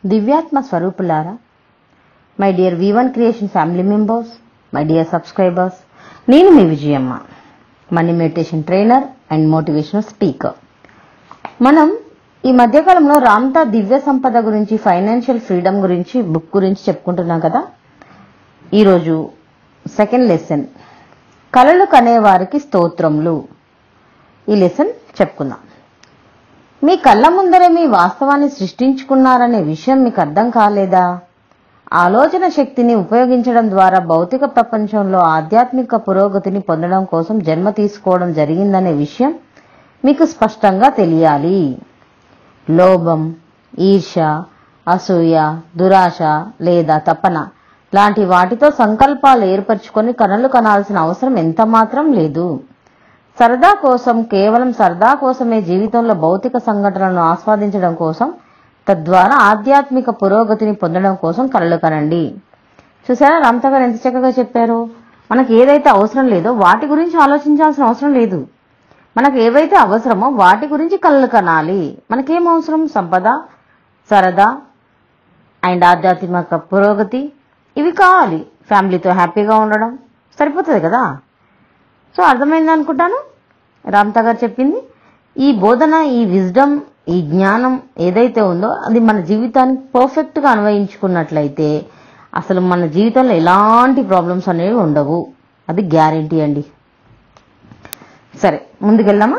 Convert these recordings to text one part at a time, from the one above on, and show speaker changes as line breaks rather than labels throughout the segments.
దివ్యాత్మ స్వరూపులారా my dear V one creation family members my dear subscribers నేను మీ Vijayamma money meditation trainer and motivational speaker మనం ఈ మధ్యకాలంలో రామ్తా దివ్య సంపద గురించి ఫైనాన్షియల్ ఫ్రీడమ్ గురించి బుక్ గురించి చెప్పుకుంటున్నాం కదా ఈరోజు సెకండ్ లెసన్ కలలు కనేవారికి స్తోత్రములు ఈ లెసన్ చెప్పుకుందాం మీ కళ్ళ ముందరే మీ వాస్తవాన్ని సృష్టించుకున్నారనే విషయం మీకు అర్థం కాలేదా ఆలోచన శక్తిని ఉపయోగించడం ద్వారా భౌతిక ప్రపంచంలో ఆధ్యాత్మిక పురోగతిని పొందడం కోసం జన్మ తీసుకోవడం జరిగిందనే విషయం మీకు స్పష్టంగా తెలియాలి లోభం ఈర్ష అసూయ దురాశ లేదా తపన లాంటి వాటితో సంకల్పాలు ఏర్పరచుకొని కనులు కనాల్సిన అవసరం ఎంత మాత్రం లేదు సరదా కోసం కేవలం సరదా కోసమే జీవితంలో భౌతిక సంఘటనలను ఆస్వాదించడం కోసం తద్వారా ఆధ్యాత్మిక పురోగతిని పొందడం కోసం కలలు కనండి చూసారా రామ్తా గారు ఎంత చక్కగా చెప్పారు మనకు ఏదైతే అవసరం లేదో వాటి గురించి ఆలోచించాల్సిన అవసరం లేదు మనకు ఏవైతే అవసరమో వాటి గురించి కలలు కనాలి మనకేం అవసరం సంపద సరదా అండ్ ఆధ్యాత్మిక పురోగతి ఇవి కావాలి ఫ్యామిలీతో హ్యాపీగా ఉండడం సరిపోతుంది కదా సో అర్థమైంది అనుకుంటాను రామ్తా గారు చెప్పింది ఈ బోధన ఈ విజ్డమ్ ఈ జ్ఞానం ఏదైతే ఉందో అది మన జీవితానికి పర్ఫెక్ట్గా అన్వయించుకున్నట్లయితే అసలు మన జీవితంలో ఎలాంటి ప్రాబ్లమ్స్ అనేవి ఉండవు అది గ్యారంటీ అండి సరే ముందుకెళ్దామా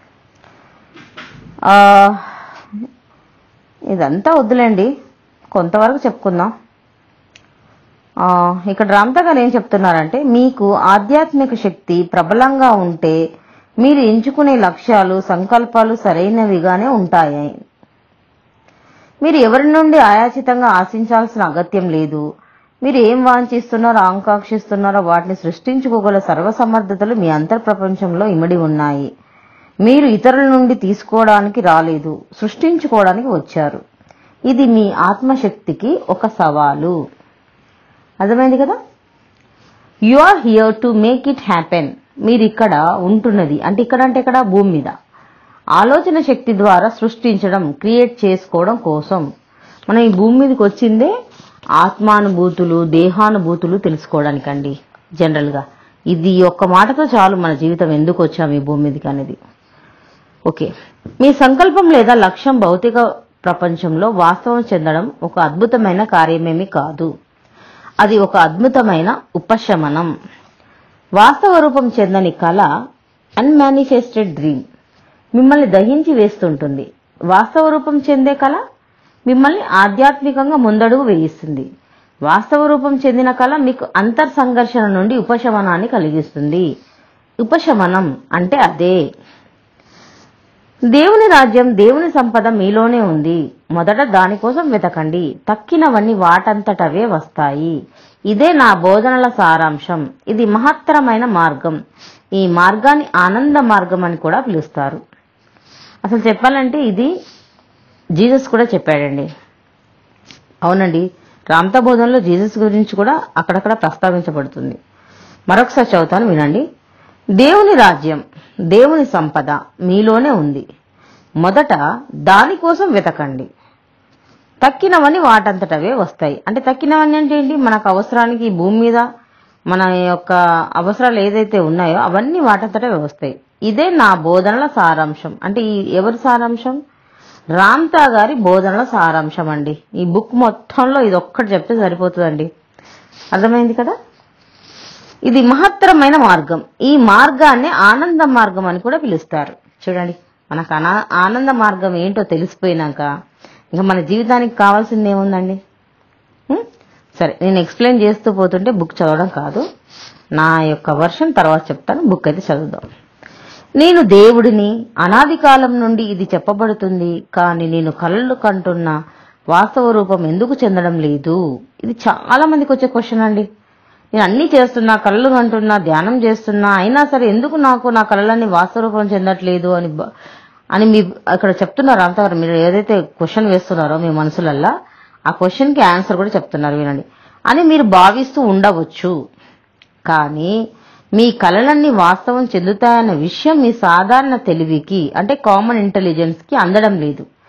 ఆ, ఇదంతా వద్దులేండి కొంతవరకు చెప్పుకుందాం ఆ, ఇక్కడ రామ్తా గారు ఏం చెప్తున్నారంటే మీకు ఆధ్యాత్మిక శక్తి ప్రబలంగా ఉంటే మీరు ఎంచుకునే లక్ష్యాలు సంకల్పాలు సరైనవిగానే ఉంటాయి మీరు ఎవరి నుండి ఆయాచితంగా ఆశించాల్సిన అగత్యం లేదు మీరు ఏం వాంఛిస్తున్నారో ఆకాంక్షిస్తున్నారో వాటిని సృష్టించుకోగల సర్వసమర్థతలు మీ అంతర్ ప్రపంచంలో ఇమిడి ఉన్నాయి మీరు ఇతరుల నుండి తీసుకోవడానికి రాలేదు సృష్టించుకోవడానికి వచ్చారు ఇది మీ ఆత్మశక్తికి ఒక సవాలు అర్థమైంది కదా you are here to make it happen మీరు ఇక్కడ ఉంటున్నది అంటే ఇక్కడ అంటే ఇక్కడ భూమి మీద ఆలోచన శక్తి ద్వారా సృష్టించడం క్రియేట్ చేసుకోవడం కోసం మనం ఈ భూమి మీదకి వచ్చిందే ఆత్మానుభూతులు దేహానుభూతులు తెలుసుకోవడానికండి జనరల్గా ఇది ఒక్క మాటతో చాలు మన జీవితం ఎందుకు వచ్చాం ఈ భూమి మీదకి అనేది ఓకే మీ సంకల్పం లేదా లక్ష్యం భౌతిక ప్రపంచంలో వాస్తవం చెందడం ఒక అద్భుతమైన కార్యమేమి కాదు అది ఒక అద్భుతమైన ఉపశమనం వాస్తవ రూపం చెందని కళ అన్మానిఫెస్టెడ్ డ్రీమ్ మిమ్మల్ని దహించి వేస్తుంటుంది వాస్తవ రూపం చెందే కళ మిమ్మల్ని ఆధ్యాత్మికంగా ముందడుగు వేయిస్తుంది వాస్తవ రూపం చెందిన కళ మీకు అంతర్ సంఘర్షణ నుండి ఉపశమనాన్ని కలిగిస్తుంది ఉపశమనం అంటే అదే దేవుని రాజ్యం దేవుని సంపద మీలోనే ఉంది మొదట దానికోసం వెతకండి తక్కినవన్నీ వాటంతటవే వస్తాయి ఇదే నా బోధనల సారాంశం ఇది మహత్తరమైన మార్గం ఈ మార్గాన్ని ఆనంద మార్గం అని కూడా పిలుస్తారు అసలు చెప్పాలంటే ఇది జీసస్ కూడా చెప్పాడండి అవునండి రామ్తా బోధనలో జీసస్ గురించి కూడా అక్కడక్కడ ప్రస్తావించబడుతుంది మరొకసారి చదువుతాను వినండి దేవుని రాజ్యం దేవుని సంపద మీలోనే ఉంది మొదట దానికోసం వెతకండి తక్కినవన్నీ వాటంతటవే వస్తాయి అంటే తక్కినవన్నీ అంటే ఏంటి మనకు అవసరానికి ఈ భూమి మీద మన యొక్క అవసరాలు ఏదైతే ఉన్నాయో అవన్నీ వాటంతటవే వస్తాయి ఇదే నా బోధనల సారాంశం అంటే ఈ ఎవరి సారాంశం రామ్తా గారి బోధనల సారాంశం అండి ఈ బుక్ మొత్తంలో ఇది ఒక్కటి చెప్తే సరిపోతుందండి అర్థమైంది కదా ఇది మహత్తరమైన మార్గం ఈ మార్గాన్ని ఆనంద మార్గం అని కూడా పిలుస్తారు చూడండి మనకు అనా ఆనంద మార్గం ఏంటో తెలిసిపోయినాక ఇంకా మన జీవితానికి కావాల్సింది ఏముందండి ఉం? సరే నేను ఎక్స్ప్లెయిన్ చేస్తూ పోతుంటే బుక్ చదవడం కాదు నా యొక్క వర్షన్ తర్వాత చెప్తాను బుక్ అయితే చదువుదాం నేను దేవుడిని అనాది కాలం నుండి ఇది చెప్పబడుతుంది కానీ నేను కలలు కంటున్న వాస్తవ రూపం ఎందుకు చెందడం లేదు ఇది చాలా మందికి వచ్చే క్వశ్చన్ అండి నేను అన్ని చేస్తున్నా కళలు కంటున్నా ధ్యానం చేస్తున్నా అయినా సరే ఎందుకు నాకు నా కళలన్నీ వాస్తవ రూపం చెందట్లేదు అని బ- అని మీ అక్కడ చెప్తున్నారు అంతా మీరు ఏదైతే క్వశ్చన్ వేస్తున్నారో మీ మనసులల్లా ఆ క్వశ్చన్ కి ఆన్సర్ కూడా చెప్తున్నారు వినండి అని మీరు భావిస్తూ ఉండవచ్చు కానీ మీ కలలన్నీ వాస్తవం చెందుతాయన్న విషయం మీ సాధారణ తెలివికి అంటే కామన్ ఇంటెలిజెన్స్ కి అందడం లేదు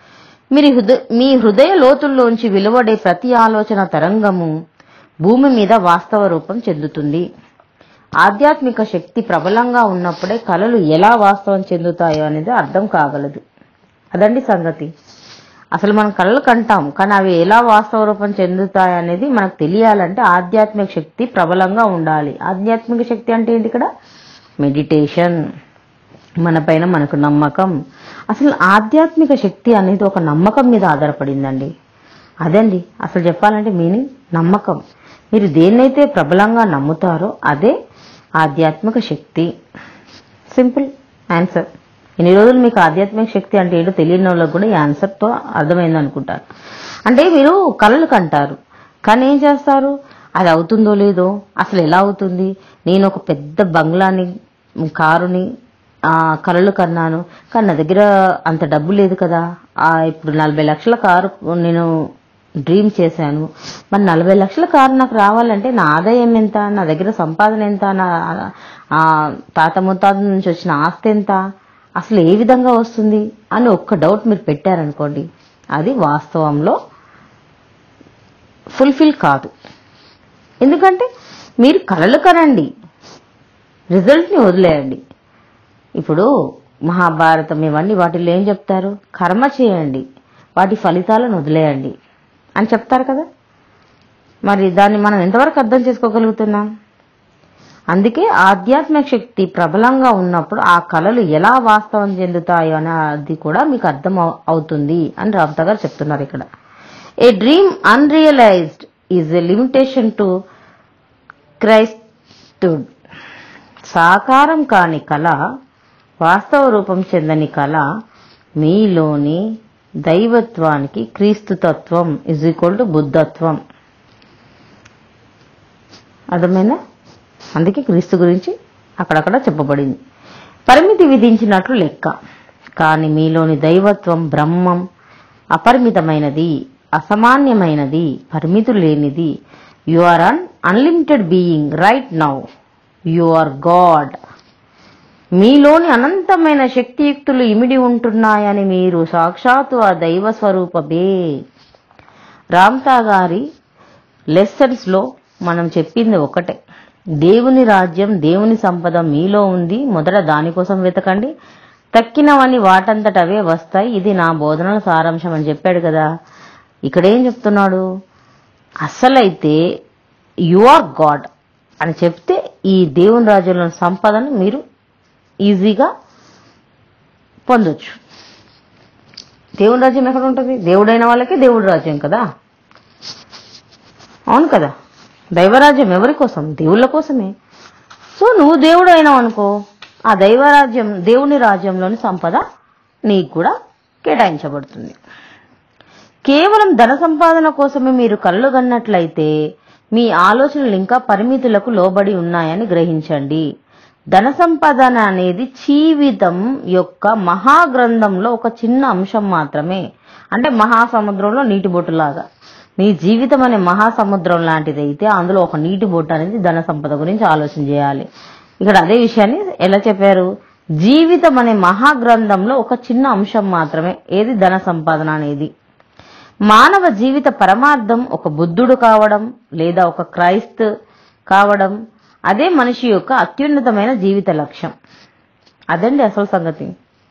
మీరు హృదయ మీ హృదయ లోతుల్లోంచి వెలువడే ప్రతి ఆలోచన తరంగము భూమి మీద వాస్తవ రూపం చెందుతుంది ఆధ్యాత్మిక శక్తి ప్రబలంగా ఉన్నప్పుడే కళలు ఎలా వాస్తవం చెందుతాయో అనేది అర్థం కాగలదు అదండి సంగతి అసలు మనం కళలు కంటాం కానీ అవి ఎలా వాస్తవ రూపం చెందుతాయి అనేది మనకు తెలియాలంటే ఆధ్యాత్మిక శక్తి ప్రబలంగా ఉండాలి ఆధ్యాత్మిక శక్తి అంటే ఏంటి ఇక్కడ మెడిటేషన్ మన పైన మనకు నమ్మకం అసలు ఆధ్యాత్మిక శక్తి అనేది ఒక నమ్మకం మీద ఆధారపడిందండి అదండి అసలు చెప్పాలంటే మీనింగ్ నమ్మకం మీరు దేన్నైతే ప్రబలంగా నమ్ముతారో అదే ఆధ్యాత్మిక శక్తి సింపుల్ ఆన్సర్ ఇన్ని రోజులు మీకు ఆధ్యాత్మిక శక్తి అంటే ఏంటో తెలియని వాళ్ళకి కూడా ఈ ఆన్సర్తో అర్థమైంది అనుకుంటారు అంటే మీరు కళలు కంటారు కానీ ఏం చేస్తారు అది అవుతుందో లేదో అసలు ఎలా అవుతుంది నేను ఒక పెద్ద బంగ్లాని కారుని ఆ, కలలు కన్నాను కానీ నా దగ్గర అంత డబ్బు లేదు కదా ఆ, ఇప్పుడు నలభై లక్షల కారు నేను డ్రీమ్ చేశాను మరి నలభై లక్షల కారు నాకు రావాలంటే నా ఆదాయం ఎంత నా దగ్గర సంపాదన ఎంత నా ఆ, తాత ముత్తాత నుంచి వచ్చిన ఆస్తి ఎంత అసలు ఏ విధంగా వస్తుంది అని ఒక్క డౌట్ మీరు పెట్టారనుకోండి అది వాస్తవంలో ఫుల్ఫిల్ కాదు ఎందుకంటే మీరు కలలు కనండి రిజల్ట్ని వదిలేయండి ఇప్పుడు మహాభారతం ఇవన్నీ వాటిల్లో ఏం చెప్తారు కర్మ చేయండి వాటి ఫలితాలను వదిలేయండి అని చెప్తారు కదా మరి దాన్ని మనం ఎంతవరకు అర్థం చేసుకోగలుగుతున్నాం అందుకే ఆధ్యాత్మిక శక్తి ప్రబలంగా ఉన్నప్పుడు ఆ కళలు ఎలా వాస్తవం చెందుతాయో అనేది కూడా మీకు అర్థం అవు- అవుతుంది అని రామ్తా గారు చెప్తున్నారు ఇక్కడ a dream unrealised is a limitation to Christhood సాకారం కాని కళ వాస్తవ రూపం చెందని కళ మీలోని దైవత్వానికి క్రీస్తుతత్వం ఇజ్ ఈక్వల్ టు బుద్ధత్వం అర్థమైందా అందుకే క్రీస్తు గురించి అక్కడక్కడ చెప్పబడింది పరిమితి విధించినట్లు లెక్క కానీ మీలోని దైవత్వం బ్రహ్మం అపరిమితమైనది అసామాన్యమైనది పరిమితులు లేనిది you are un unlimited being right now you are God మీలోని అనంతమైన శక్తియుక్తులు ఇమిడి ఉంటున్నాయని మీరు సాక్షాత్తు ఆ దైవ స్వరూపమే రామ్తా గారి లెసన్స్ లో మనం చెప్పింది ఒకటే దేవుని రాజ్యం దేవుని సంపద మీలో ఉంది మొదట దానికోసం వెతకండి తక్కినవన్నీ వాటంతట అవే వస్తాయి ఇది నా బోధనల సారాంశం అని చెప్పాడు కదా ఇక్కడ ఏం చెప్తున్నాడు అసలైతే యు ఆర్ గాడ్ అని చెప్తే ఈ దేవుని రాజ్యంలో సంపదను మీరు ఈజీగా పొందొచ్చు దేవుని రాజ్యం ఎక్కడ ఉంటుంది దేవుడైన వాళ్ళకి దేవుడి రాజ్యం కదా అవును కదా దైవరాజ్యం ఎవరి కోసం దేవుళ్ళ కోసమే సో నువ్వు దేవుడు అయినావు అనుకో ఆ దైవరాజ్యం దేవుని రాజ్యంలోని సంపద నీకు కూడా కేటాయించబడుతుంది కేవలం ధన సంపాదన కోసమే మీరు కళ్ళు కన్నట్లయితే మీ ఆలోచనలు ఇంకా పరిమితులకు లోబడి ఉన్నాయని గ్రహించండి ధన సంపాదన అనేది జీవితం యొక్క మహాగ్రంథంలో ఒక చిన్న అంశం మాత్రమే అంటే మహాసముద్రంలో నీటి బొట్టులాగా మీ జీవితం అనే మహాసముద్రం లాంటిది అయితే అందులో ఒక నీటి బొట్టు అనేది ధన సంపద గురించి ఆలోచన చేయాలి ఇక్కడ అదే విషయాన్ని ఎలా చెప్పారు జీవితం అనే మహాగ్రంథంలో ఒక చిన్న అంశం మాత్రమే ఏది ధన సంపాదన అనేది మానవ జీవిత పరమార్థం ఒక బుద్ధుడు కావడం లేదా ఒక క్రైస్త కావడం అదే మనిషి యొక్క అత్యున్నతమైన జీవిత లక్ష్యం అదండి అసలు సంగతి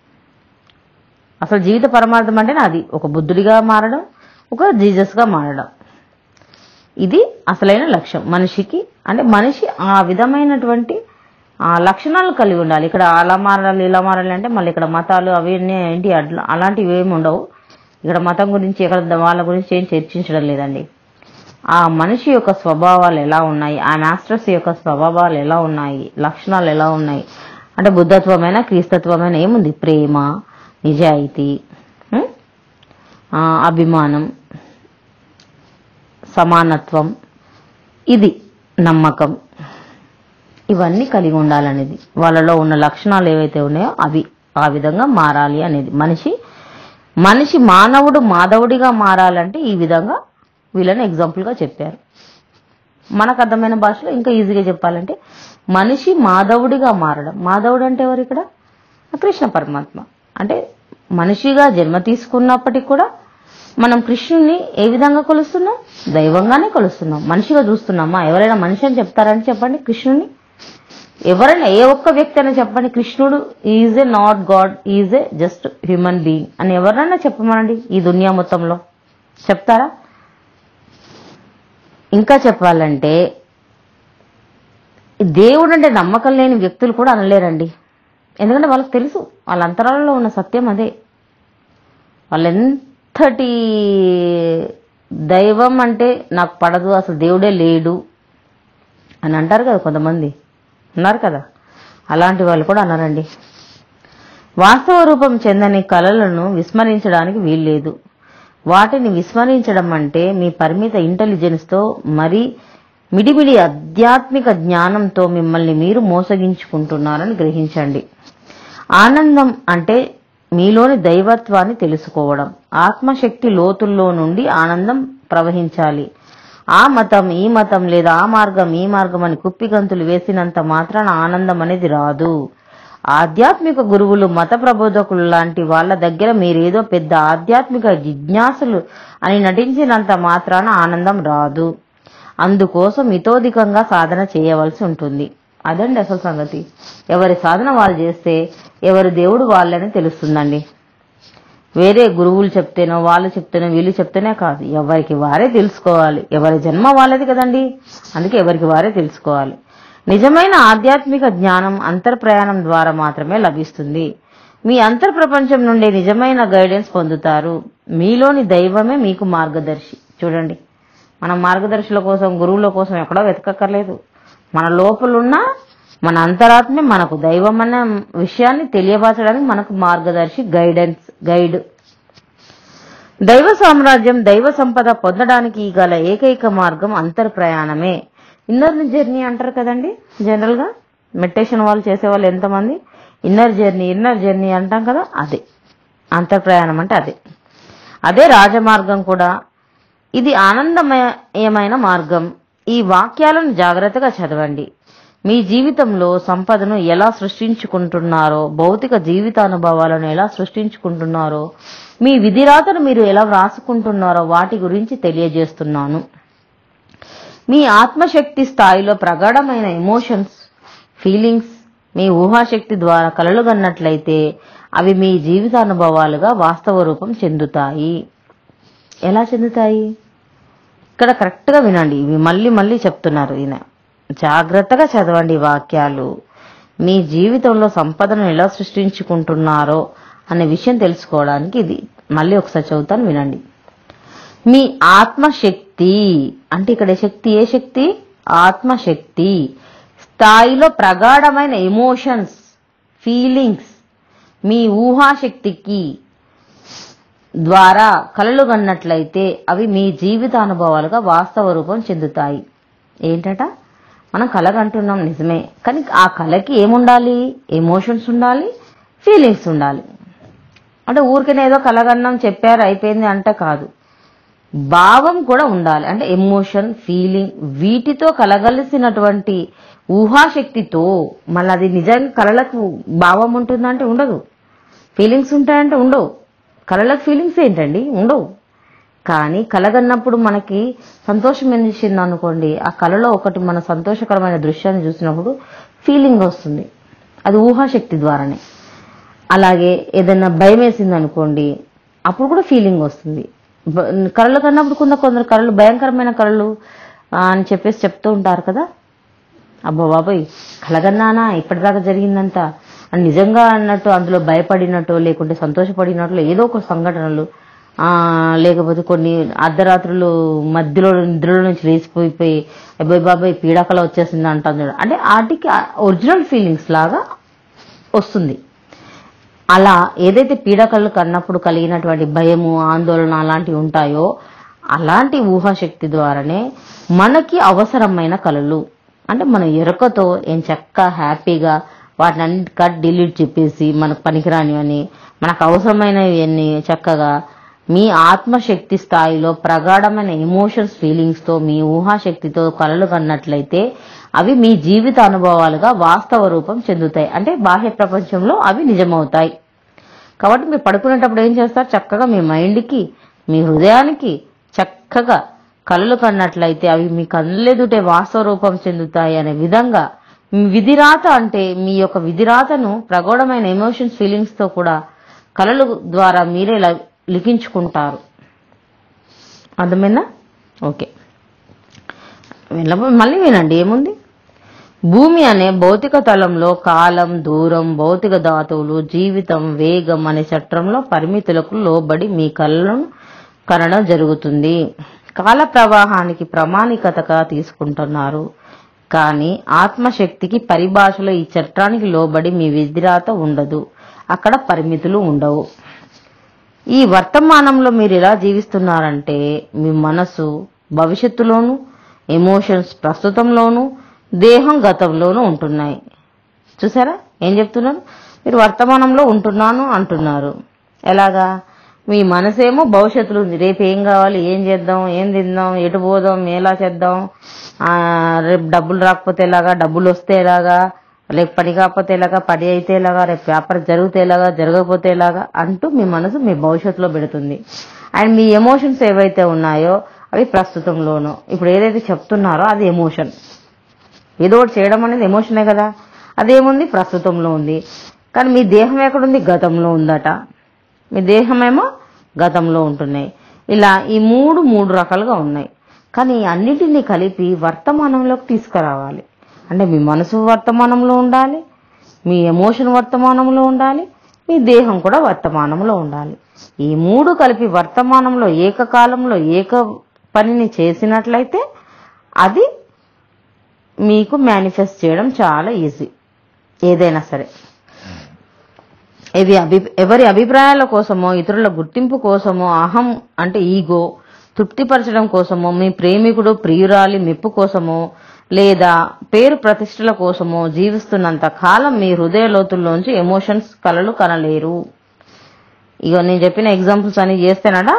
అసలు జీవిత పరమార్థం అంటేనే అది ఒక బుద్ధుడిగా మారడం ఒక జీసస్గా మారడం ఇది అసలైన లక్ష్యం మనిషికి అంటే మనిషి ఆ విధమైనటువంటి ఆ లక్షణాలు కలిగి ఉండాలి ఇక్కడ అలా మారాలి ఇలా మారాలి అంటే మళ్ళీ ఇక్కడ మతాలు అవన్నీ ఏంటి అట్లా అలాంటివి ఏమి ఉండవు ఇక్కడ మతం గురించి ఇక్కడ వాళ్ళ గురించి ఏం చర్చించడం లేదండి ఆ మనిషి యొక్క స్వభావాలు ఎలా ఉన్నాయి ఆ మాస్టర్స్ యొక్క స్వభావాలు ఎలా ఉన్నాయి లక్షణాలు ఎలా ఉన్నాయి అంటే బుద్ధత్వమైన క్రీస్తత్వమైన ఏముంది ప్రేమ నిజాయితీ ఉం? ఆ, అభిమానం సమానత్వం ఇది నమ్మకం ఇవన్నీ కలిగి ఉండాలనేది వాళ్ళలో ఉన్న లక్షణాలు ఏవైతే ఉన్నాయో అవి ఆ విధంగా మారాలి అనేది మనిషి మనిషి మానవుడు మాధవుడిగా మారాలంటే ఈ విధంగా వీళ్ళని ఎగ్జాంపుల్గా చెప్పారు మనకు అర్థమైన భాషలో ఇంకా ఈజీగా చెప్పాలంటే మనిషి మాధవుడిగా మారడం మాధవుడు అంటే ఎవరు ఇక్కడ కృష్ణ పరమాత్మ అంటే మనిషిగా జన్మ తీసుకున్నప్పటికీ కూడా మనం కృష్ణుని ఏ విధంగా కొలుస్తున్నాం దైవంగానే కొలుస్తున్నాం మనిషిగా చూస్తున్నామా ఎవరైనా మనిషి అని చెప్తారని చెప్పండి కృష్ణుని ఎవరైనా ఏ ఒక్క వ్యక్తి అయినా చెప్పండి కృష్ణుడు is a not God is a just human being అని ఎవరైనా చెప్పమనండి ఈ దునియా మొత్తంలో చెప్తారా ఇంకా చెప్పాలంటే దేవుడు అంటే నమ్మకం లేని వ్యక్తులు కూడా అనలేరండి ఎందుకంటే వాళ్ళకి తెలుసు వాళ్ళ అంతరాలలో ఉన్న సత్యం అదే వాళ్ళు ఎంతటి దైవం అంటే నాకు పడదు అసలు దేవుడే లేడు అని అంటారు కదా కొంతమంది ఉన్నారు కదా అలాంటి వాళ్ళు కూడా అన్నారండి వాస్తవ రూపం చెందని కళలను విస్మరించడానికి వీల్లేదు వాటిని విస్మరించడం అంటే మీ పరిమిత ఇంటెలిజెన్స్తో మరి మిడిమిడి ఆధ్యాత్మిక జ్ఞానంతో మిమ్మల్ని మీరు మోసగించుకుంటున్నారని గ్రహించండి ఆనందం అంటే మీలోని దైవత్వాన్ని తెలుసుకోవడం ఆత్మశక్తి లోతుల్లో నుండి ఆనందం ప్రవహించాలి ఆ మతం ఈ మతం లేదా ఆ మార్గం ఈ మార్గం అని కుప్పిగంతులు వేసినంత మాత్రాన ఆనందం అనేది రాదు ఆధ్యాత్మిక గురువులు మత ప్రబోధకులు లాంటి వాళ్ళ దగ్గర మీరేదో పెద్ద ఆధ్యాత్మిక జిజ్ఞాసులు అని నటించినంత మాత్రాన ఆనందం రాదు అందుకోసం ఇతోధికంగా సాధన చేయవలసి ఉంటుంది అదండి అసలు సంగతి ఎవరి సాధన వాళ్ళు చేస్తే ఎవరి దేవుడు వాళ్ళని తెలుస్తుందండి వేరే గురువులు చెప్తేనో వాళ్ళు చెప్తేనో వీళ్ళు చెప్తేనే కాదు ఎవరికి వారే తెలుసుకోవాలి ఎవరి జన్మ వాళ్ళది కదండి అందుకే ఎవరికి వారే తెలుసుకోవాలి నిజమైన ఆధ్యాత్మిక జ్ఞానం అంతర్ప్రయాణం ద్వారా మాత్రమే లభిస్తుంది మీ అంతర్ ప్రపంచం నుండి నిజమైన గైడెన్స్ పొందుతారు మీలోని దైవమే మీకు మార్గదర్శి చూడండి మన మార్గదర్శుల కోసం గురువుల కోసం ఎక్కడో వెతకక్కర్లేదు మన లోపలున్న మన అంతరాత్మే మనకు దైవం అన్న విషయాన్ని తెలియపరచడానికి మనకు మార్గదర్శి గైడెన్స్ గైడ్ దైవ సామ్రాజ్యం దైవ సంపద పొందడానికి గల ఏకైక మార్గం అంతర్ ప్రయాణమే ఇన్నర్ జర్నీ అంటారు కదండి జనరల్ గా మెడిటేషన్ వాళ్ళు చేసే వాళ్ళు ఎంతమంది ఇన్నర్ జర్నీ ఇన్నర్ జర్నీ అంటాం కదా అదే అంతర్ ప్రయాణం అంటే అదే అదే రాజమార్గం కూడా ఇది ఆనందమయమైన మార్గం ఈ వాక్యాలను జాగ్రత్తగా చదవండి మీ జీవితంలో సంపదను ఎలా సృష్టించుకుంటున్నారో భౌతిక జీవితానుభవాలను ఎలా సృష్టించుకుంటున్నారో మీ విధిరాతను మీరు ఎలా వ్రాసుకుంటున్నారో వాటి గురించి తెలియజేస్తున్నాను మీ ఆత్మశక్తి స్థాయిలో ప్రగాఢమైన ఎమోషన్స్ ఫీలింగ్స్ మీ ఊహాశక్తి ద్వారా కలలుగన్నట్లయితే అవి మీ జీవితానుభవాలుగా వాస్తవ రూపం చెందుతాయి ఎలా చెందుతాయి ఇక్కడ కరెక్ట్గా వినండి ఇవి మళ్ళీ మళ్ళీ చెప్తున్నారు ఈయన జాగ్రత్తగా చదవండి ఈ వాక్యాలు మీ జీవితంలో సంపదను ఎలా సృష్టించుకుంటున్నారో అనే విషయం తెలుసుకోవడానికి ఇది మళ్ళీ ఒకసారి చదువుతాను వినండి మీ ఆత్మశక్తి అంటే ఇక్కడ శక్తి ఏ శక్తి ఆత్మశక్తి స్థాయిలో ప్రగాఢమైన ఎమోషన్స్ ఫీలింగ్స్ మీ ఊహాశక్తికి ద్వారా కలలు కన్నట్లయితే అవి మీ జీవితానుభవాలుగా వాస్తవ రూపం చెందుతాయి ఏంటట మనం కలగంటున్నాం నిజమే కానీ ఆ కళకి ఏముండాలి ఎమోషన్స్ ఉండాలి ఫీలింగ్స్ ఉండాలి అంటే ఊరికనే ఏదో కలగన్నాం చెప్పారు అయిపోయింది అంటే కాదు భావం కూడా ఉండాలి అంటే ఎమోషన్ ఫీలింగ్ వీటితో కలగలిసినటువంటి ఊహాశక్తితో మళ్ళీ అది నిజంగా కళలకు భావం ఉంటుందంటే ఉండదు ఫీలింగ్స్ ఉంటాయంటే ఉండవు కళలకు ఫీలింగ్స్ ఏంటండి ఉండవు కానీ కలగన్నప్పుడు మనకి సంతోషం ఎందుచింది అనుకోండి ఆ కళలో ఒకటి మన సంతోషకరమైన దృశ్యాన్ని చూసినప్పుడు ఫీలింగ్ వస్తుంది అది ఊహాశక్తి ద్వారానే అలాగే ఏదైనా భయం వేసింది అనుకోండి అప్పుడు కూడా ఫీలింగ్ వస్తుంది బ- కళలు కన్నప్పుడు కొంత కొందరు కళలు భయంకరమైన కళలు ఆ, అని చెప్పేసి చెప్తూ ఉంటారు కదా అబ్బా బాబాయ్ కలగన్నానా ఇప్పటిదాకా జరిగిందంతా అని నిజంగా అన్నట్టు అందులో భయపడినట్టు లేకుంటే సంతోషపడినట్లు ఏదో ఒక సంఘటనలు ఆ లేకపోతే కొన్ని అర్ధరాత్రులు మధ్యలో నిద్రలో నుంచి లేచిపోయిపోయి అబ్బాయి బాబాయ్ పీడాకల వచ్చేసింది అంటాం చూడ అంటే వాటికి ఒరిజినల్ ఫీలింగ్స్ లాగా వస్తుంది అలా ఏదైతే పీడకలు కన్నప్పుడు కలిగినటువంటి భయము ఆందోళన అలాంటివి ఉంటాయో అలాంటి ఊహాశక్తి ద్వారానే మనకి అవసరమైన కళలు అంటే మన ఎరుకతో ఏం చక్క హ్యాపీగా వాటిని అన్నిటి కట్ డిలీట్ చెప్పేసి మనకు పనికిరాని అని మనకు అవసరమైనవి అన్ని చక్కగా మీ ఆత్మశక్తి స్థాయిలో ప్రగాఢమైన ఎమోషన్స్ ఫీలింగ్స్తో మీ ఊహాశక్తితో కలలు కన్నట్లయితే అవి మీ జీవిత అనుభవాలుగా వాస్తవ రూపం చెందుతాయి అంటే బాహ్య ప్రపంచంలో అవి నిజమవుతాయి కాబట్టి మీరు పడుకునేటప్పుడు ఏం చేస్తారు చక్కగా మీ మైండ్కి మీ హృదయానికి చక్కగా కలలు కన్నట్లయితే అవి మీ కళ్ళెదుటే వాస్తవ రూపం చెందుతాయి అనే విధంగా మీ విధిరాత అంటే మీ యొక్క విధిరాతను ప్రగౌఢమైన ఎమోషన్స్ ఫీలింగ్స్ తో కూడా కళలు ద్వారా మీరే ల- లిఖించుకుంటారు అర్థమైందా ఓకే వెళ్ళబో మళ్ళీ వినండి ఏముంది భూమి అనే భౌతిక తలంలో కాలం దూరం భౌతిక ధాతువులు జీవితం వేగం అనే చట్రంలో పరిమితులకు లోబడి మీ కళ్ళను కనడం జరుగుతుంది కాల ప్రవాహానికి ప్రామాణికతగా తీసుకుంటున్నారు కానీ ఆత్మశక్తికి పరిభాషలో ఈ చట్రానికి లోబడి మీ విధిరాత ఉండదు అక్కడ పరిమితులు ఉండవు ఈ వర్తమానంలో మీరు ఎలా జీవిస్తున్నారంటే మీ మనసు భవిష్యత్తులోను ఎమోషన్స్ ప్రస్తుతంలోను దేహం గతంలోనూ ఉంటున్నాయి చూసారా ఏం చెప్తున్నారు మీరు వర్తమానంలో ఉంటున్నాను అంటున్నారు ఎలాగా మీ మనసేమో భవిష్యత్తులో ఉంది రేపు ఏం కావాలి ఏం చేద్దాం ఏం తిందాం ఎటు పోదాం ఎలా చేద్దాం ఆ, రేపు డబ్బులు రాకపోతే ఎలాగా డబ్బులు వస్తే ఎలాగా రేపు పని కాకపోతే ఎలాగా పని అయితే ఎలాగా రేపు వ్యాపారం జరిగితే ఎలాగా జరగకపోతే ఎలాగా అంటూ మీ మనసు మీ భవిష్యత్తులో పెడుతుంది అండ్ మీ ఎమోషన్స్ ఏవైతే ఉన్నాయో అవి ప్రస్తుతంలోనూ ఇప్పుడు ఏదైతే చెప్తున్నారో అది ఎమోషన్ ఏదో ఒకటి చేయడం అనేది ఎమోషనే కదా అదేముంది ప్రస్తుతంలో ఉంది కానీ మీ దేహం ఎక్కడుంది గతంలో ఉందట మీ దేహమేమో గతంలో ఉంటున్నాయి ఇలా ఈ మూడు మూడు రకాలుగా ఉన్నాయి కానీ అన్నిటినీ కలిపి వర్తమానంలోకి తీసుకురావాలి అంటే మీ మనసు వర్తమానంలో ఉండాలి మీ ఎమోషన్ వర్తమానంలో ఉండాలి మీ దేహం కూడా వర్తమానంలో ఉండాలి ఈ మూడు కలిపి వర్తమానంలో ఏకకాలంలో ఏక పనిని చేసినట్లయితే అది మీకు మేనిఫెస్ట్ చేయడం చాలా ఈజీ ఏదైనా సరే ఇవి అభి ఎవరి అభిప్రాయాల కోసమో ఇతరుల గుర్తింపు కోసమో అహం అంటే ఈగో తృప్తిపరచడం కోసమో మీ ప్రేమికుడు ప్రియురాలి మెప్పు కోసమో లేదా పేరు ప్రతిష్టల కోసమో జీవిస్తున్నంత కాలం మీ హృదయ లోతుల్లోంచి ఎమోషన్స్ కలలు కనలేరు ఇక నేను చెప్పిన ఎగ్జాంపుల్స్ అన్ని చేస్తేనడా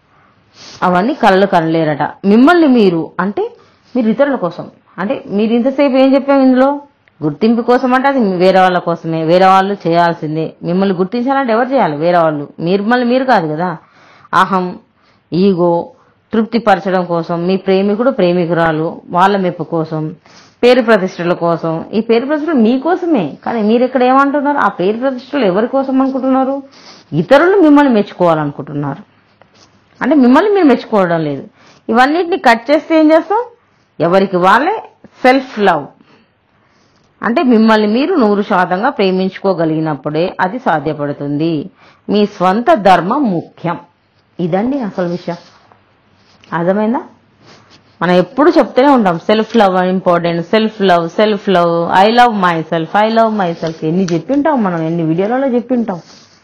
అవన్నీ కళ్ళు కనలేరట మిమ్మల్ని మీరు అంటే మీరు ఇతరుల కోసం అంటే మీరు ఇంతసేపు ఏం చెప్పాము ఇందులో గుర్తింపు కోసం అంటే అది వేరే వాళ్ళ కోసమే వేరే వాళ్ళు చేయాల్సిందే మిమ్మల్ని గుర్తించాలంటే ఎవరు చేయాలి వేరే వాళ్ళు మిమ్మల్ని మీరు కాదు కదా అహం ఈగో తృప్తిపరచడం కోసం మీ ప్రేమికుడు ప్రేమికురాలు వాళ్ళ మెప్పు కోసం పేరు ప్రతిష్టల కోసం ఈ పేరు ప్రతిష్టలు మీకోసమే కానీ మీరు ఇక్కడ ఏమంటున్నారు ఆ పేరు ప్రతిష్టలు ఎవరి కోసం అనుకుంటున్నారు ఇతరులు మిమ్మల్ని మెచ్చుకోవాలనుకుంటున్నారు అంటే మిమ్మల్ని మీరు మెచ్చుకోవడం లేదు ఇవన్నిటిని కట్ చేస్తే ఏం చేస్తాం ఎవరికి వాళ్ళే సెల్ఫ్ లవ్ అంటే మిమ్మల్ని మీరు నూరు శాతంగా ప్రేమించుకోగలిగినప్పుడే అది సాధ్యపడుతుంది మీ స్వంత ధర్మం ముఖ్యం ఇదండి అసలు విషయం అర్థమైందా మనం ఎప్పుడు చెప్తూనే ఉంటాం self love important self love self love I love myself I love myself ఎన్ని చెప్పింటాం మనం ఎన్ని వీడియోలలో చెప్పింటాం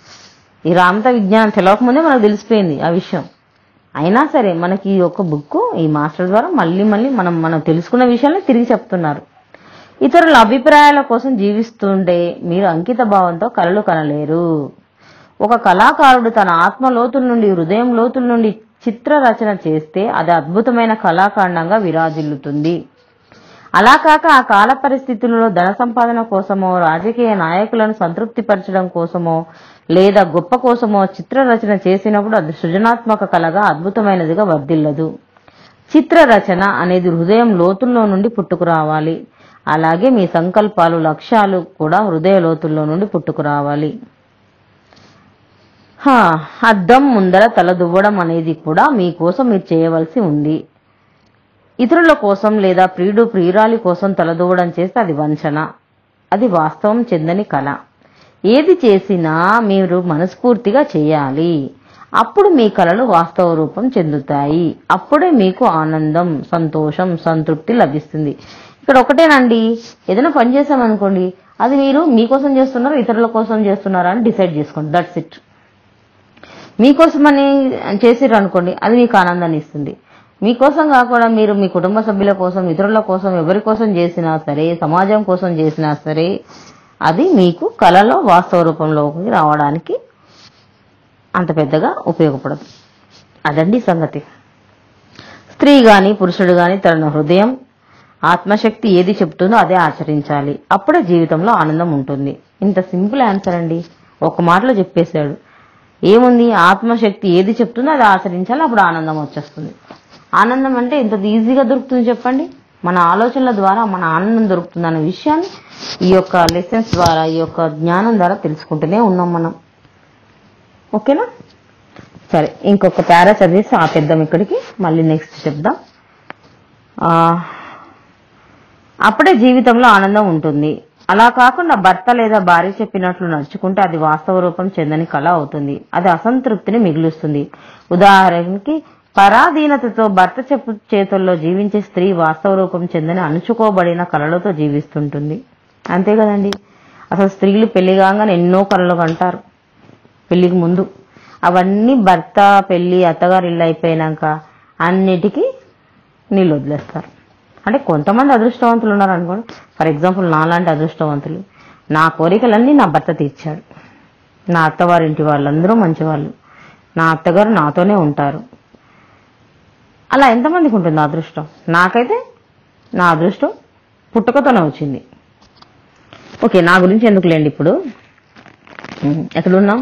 ఈ రామత విజ్ఞానం తెలవకముందే మనకు తెలిసిపోయింది ఆ విషయం అయినా సరే మనకి ఈ యొక్క బుక్ ఈ మాస్టర్ ద్వారా మళ్ళీ మళ్ళీ మనం మనం తెలుసుకున్న విషయాన్ని తిరిగి చెప్తున్నారు ఇతరుల అభిప్రాయాల కోసం జీవిస్తుంటే మీరు అంకిత భావంతో కలలు కనలేరు ఒక కళాకారుడు తన ఆత్మ లోతుల నుండి హృదయం లోతుల నుండి చిత్ర రచన చేస్తే అది అద్భుతమైన కళాకాండంగా విరాజిల్లుతుంది అలా కాక ఆ కాల పరిస్థితులలో ధన సంపాదన కోసమో రాజకీయ నాయకులను సంతృప్తిపరచడం కోసమో లేదా గొప్ప కోసమో చిత్ర రచన చేసినప్పుడు అది సృజనాత్మక కళగా అద్భుతమైనదిగా వర్ధిల్లదు చిత్ర రచన అనేది హృదయం లోతుల్లో నుండి పుట్టుకురావాలి అలాగే మీ సంకల్పాలు లక్ష్యాలు కూడా హృదయ లోతుల్లో నుండి పుట్టుకురావాలి హా, అద్దం ముందర తలదువ్వడం అనేది కూడా మీకోసం మీరు చేయవలసి ఉంది ఇతరుల కోసం లేదా ప్రియుడు ప్రియురాలి కోసం తలదూవడం చేస్తే అది వంచన అది వాస్తవం చెందని కళ ఏది చేసినా మీరు మనస్ఫూర్తిగా చేయాలి అప్పుడు మీ కళలు వాస్తవ రూపం చెందుతాయి అప్పుడే మీకు ఆనందం సంతోషం సంతృప్తి లభిస్తుంది ఇక్కడ ఒకటేనండి ఏదైనా పని చేసామనుకోండి అది మీరు మీకోసం చేస్తున్నారా ఇతరుల కోసం చేస్తున్నారా అని డిసైడ్ చేసుకోండి దట్స్ ఇట్ మీకోసమని చేసిర్రు అనుకోండి అది మీకు ఆనందాన్ని ఇస్తుంది మీకోసం కాకుండా మీరు మీ కుటుంబ సభ్యుల కోసం ఇతరుల కోసం ఎవరి కోసం చేసినా సరే సమాజం కోసం చేసినా సరే అది మీకు కళలో వాస్తవ రూపంలోకి రావడానికి అంత పెద్దగా ఉపయోగపడదు అదండి సంగతి స్త్రీ గాని పురుషుడు గాని తన హృదయం ఆత్మశక్తి ఏది చెప్తుందో అదే ఆచరించాలి అప్పుడే జీవితంలో ఆనందం ఉంటుంది ఇంత సింపుల్ ఆన్సర్ అండి ఒక మాటలో చెప్పేశాడు ఏముంది ఆత్మశక్తి ఏది చెప్తుందో అది ఆచరించాలి అప్పుడు ఆనందం వచ్చేస్తుంది ఆనందం అంటే ఎంత ఈజీగా దొరుకుతుంది చెప్పండి మన ఆలోచనల ద్వారా మన ఆనందం దొరుకుతుంది అనే విషయాన్ని ఈ యొక్క లెసన్స్ ద్వారా ఈ యొక్క జ్ఞానం ద్వారా తెలుసుకుంటూనే ఉన్నాం మనం ఓకేనా సరే ఇంకొక పారా చదివేసి ఆపేద్దాం ఇక్కడికి మళ్ళీ నెక్స్ట్ చెప్దాం ఆ, అప్పుడే జీవితంలో ఆనందం ఉంటుంది అలా కాకుండా భర్త లేదా భార్య చెప్పినట్లు నడుచుకుంటే అది వాస్తవ రూపం చెందని కళ అవుతుంది అది అసంతృప్తిని మిగులుస్తుంది ఉదాహరణకి పరాధీనతతో భర్త చెప్పు చేతుల్లో జీవించే స్త్రీ వాస్తవ రూపం చెందని అణుచుకోబడిన కళలతో జీవిస్తుంటుంది అంతే కదండి అసలు స్త్రీలు పెళ్లి కాగానే ఎన్నో కళలు కంటారు పెళ్లికి ముందు అవన్నీ భర్త పెళ్లి అత్తగారు ఇల్లు అయిపోయినాక అన్నిటికీ నీళ్ళు వదిలేస్తారు అంటే కొంతమంది అదృష్టవంతులు ఉన్నారు అనుకోండి ఫర్ ఎగ్జాంపుల్ నాలాంటి అదృష్టవంతులు నా కోరికలన్నీ నా భర్త తీర్చాడు నా అత్తవారింటి వాళ్ళందరూ మంచివాళ్ళు నా అత్తగారు నాతోనే ఉంటారు అలా ఎంతమందికి ఉంటుంది ఆ అదృష్టం నాకైతే నా అదృష్టం పుట్టుకతోనే వచ్చింది ఓకే నా గురించి ఎందుకులేండి ఇప్పుడు ఉమ్, ఎక్కడున్నాం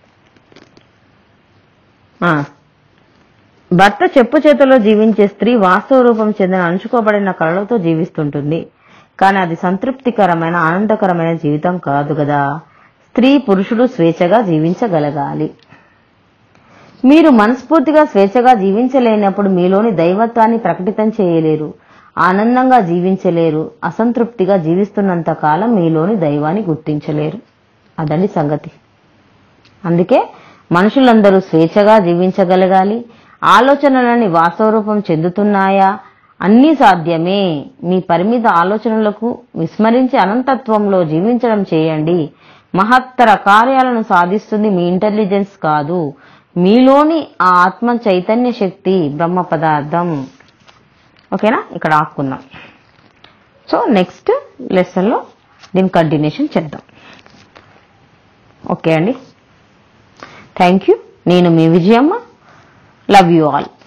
ఆ, భర్త చెప్పు చేతుల్లో జీవించే స్త్రీ వాస్తవ రూపం చెందిన అణుచుకోబడిన కళలతో జీవిస్తుంటుంది కానీ అది సంతృప్తికరమైన ఆనందకరమైన జీవితం కాదు కదా స్త్రీ పురుషుడు స్వేచ్ఛగా జీవించగలగాలి మీరు మనస్ఫూర్తిగా స్వేచ్ఛగా జీవించలేనప్పుడు మీలోని దైవత్వాన్ని ప్రకటితం చేయలేరు ఆనందంగా జీవించలేరు అసంతృప్తిగా జీవిస్తున్నంత కాలం మీలోని దైవాన్ని గుర్తించలేరు అదండి సంగతి అందుకే మనుషులందరూ స్వేచ్ఛగా జీవించగలగాలి ఆలోచనలని వాస్తవ రూపం చెందుతున్నాయా అన్నీ సాధ్యమే మీ పరిమిత ఆలోచనలకు విస్మరించి అనంతత్వంలో జీవించడం చేయండి మహత్తర కార్యాలను సాధిస్తుంది మీ ఇంటెలిజెన్స్ కాదు మీలోని ఆ ఆత్మ చైతన్య శక్తి బ్రహ్మ పదార్థం ఓకేనా ఇక్కడ ఆపుకుందాం సో నెక్స్ట్ లెసన్లో దీని కంటిన్యూషన్ చేద్దాం ఓకే అండి థ్యాంక్ యూ నేను మీ విజయమ్మ లవ్ యూ ఆల్